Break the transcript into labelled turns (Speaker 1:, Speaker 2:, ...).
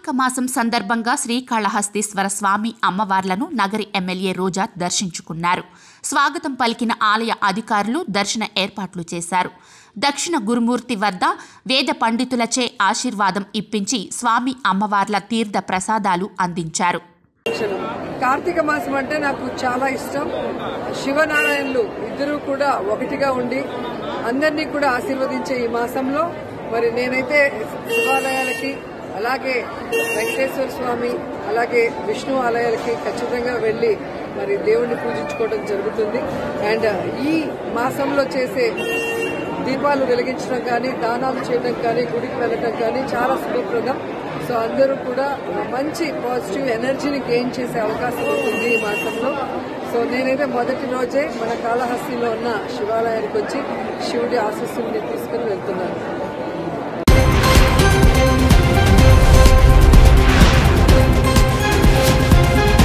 Speaker 1: కార్తీక మాసం సందర్భంగా శ్రీకాళహస్తీశ్వర స్వామి అమ్మవార్లను నగరి ఎమ్మెల్యే రోజా దర్శించుకున్నారు స్వాగతం పలికిన ఆలయ అధికారులు దర్శన ఏర్పాట్లు చేశారు దక్షిణ గురుమూర్తి వద్ద వేద పండితులచే ఆశీర్వాదం ఇప్పించి స్వామి అమ్మవార్ల తీర్థ ప్రసాదాలు అందించారు
Speaker 2: కార్తీక మాసం అంటే నాకు చాలా ఇష్టం శివనారాయణులు ఇద్దరూ కూడా ఒకటిగా ఉండి అందరినీ కూడా ఆశీర్వదించే ఈ మాసంలో మరి నేనైతే శివాలయాలకి అలాగే వెంకటేశ్వర స్వామి అలాగే విష్ణు ఆలయాలకి ఖచ్చితంగా వెళ్లి మరి దేవుణ్ణి పూజించుకోవడం జరుగుతుంది అండ్ ఈ మాసంలో చేసే దీపాలు వెలిగించడం కానీ దానాలు చేయడం కానీ గుడికి వెళ్ళడం కానీ చాలా శుభప్రదం సో అందరూ కూడా మంచి పాజిటివ్ ఎనర్జీని గెయిన్ చేసే అవకాశం ఉంటుంది ఈ మాసంలో సో నేనైతే మొదటి రోజే మన కాళహస్తిలో ఉన్న శివాలయానికి వచ్చి శివుడి ఆశస్సుల్ని తీసుకుని వెళ్తున్నాను